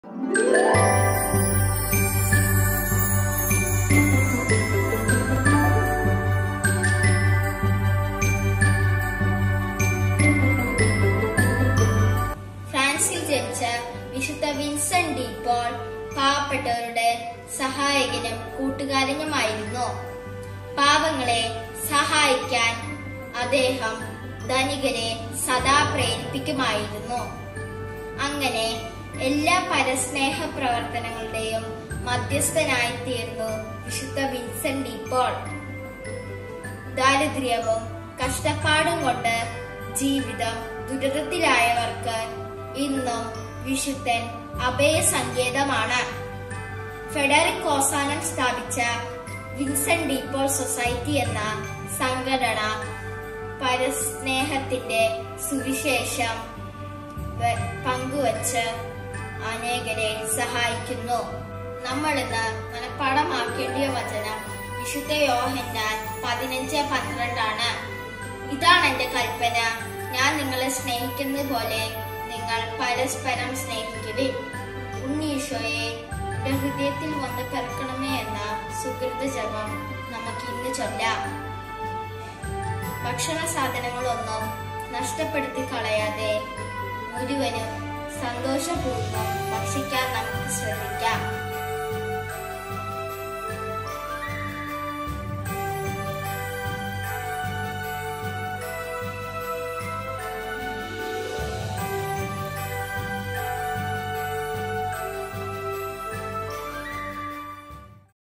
ഫ്രാൻസിൽ ജനിച്ച വിശുദ്ധ വിൻസെന്റ് ഡി പോൾ പാവപ്പെട്ടവരുടെ സഹായകനും കൂട്ടുകാരനുമായിരുന്നു പാവങ്ങളെ സഹായിക്കാൻ അദ്ദേഹം ധനികരെ സദാ പ്രേരിപ്പിക്കുമായിരുന്നു അങ്ങനെ എല്ലാ പരസ്നേഹ പ്രവർത്തനങ്ങളുടെയും മധ്യസ്ഥനായി തീർന്നു വിശുദ്ധ വിൻസെന്റ് ഡി പോൾ ദാരിദ്ര്യവും കഷ്ടപ്പാടും കൊണ്ട് ജീവിതം ദുരിതത്തിലായവർക്ക് ഇന്നും വിശുദ്ധൻ അഭയസങ്കേതമാണ് ഫെഡറിക് ഓസാനം സ്ഥാപിച്ച വിൻസെന്റ് ഡീപോൾ സൊസൈറ്റി എന്ന സംഘടന പരസ്നേഹത്തിന്റെ സുവിശേഷം വ- പങ്കുവച്ച് അനേകരെ സഹായിക്കുന്നു നമ്മൾ ഇന്ന് മനഃപ്പാടമാക്കേണ്ടിയ വചനം വിശുദ്ധ യോഹന്നാൻ പതിനഞ്ച് പന്ത്രണ്ടാണ് ഇതാണ് എന്റെ കൽപ്പന ഞാൻ നിങ്ങളെ സ്നേഹിക്കുന്നത് പോലെ നിങ്ങൾ പരസ്പരം സ്നേഹിക്കുവിൻ ഉണ്ണീശോയെ എന്റെ ഹൃദയത്തിൽ വന്ന് പിറക്കണമേ എന്ന സുഹൃത ജപം നമുക്ക് ഇന്ന് ചൊല്ലാം ഭക്ഷണ സാധനങ്ങളൊന്നും നഷ്ടപ്പെടുത്തി കളയാതെ മുഴുവനും സന്തോഷപൂർവ്വം ഭക്ഷിക്കാൻ നമുക്ക് ശ്രമിക്കാം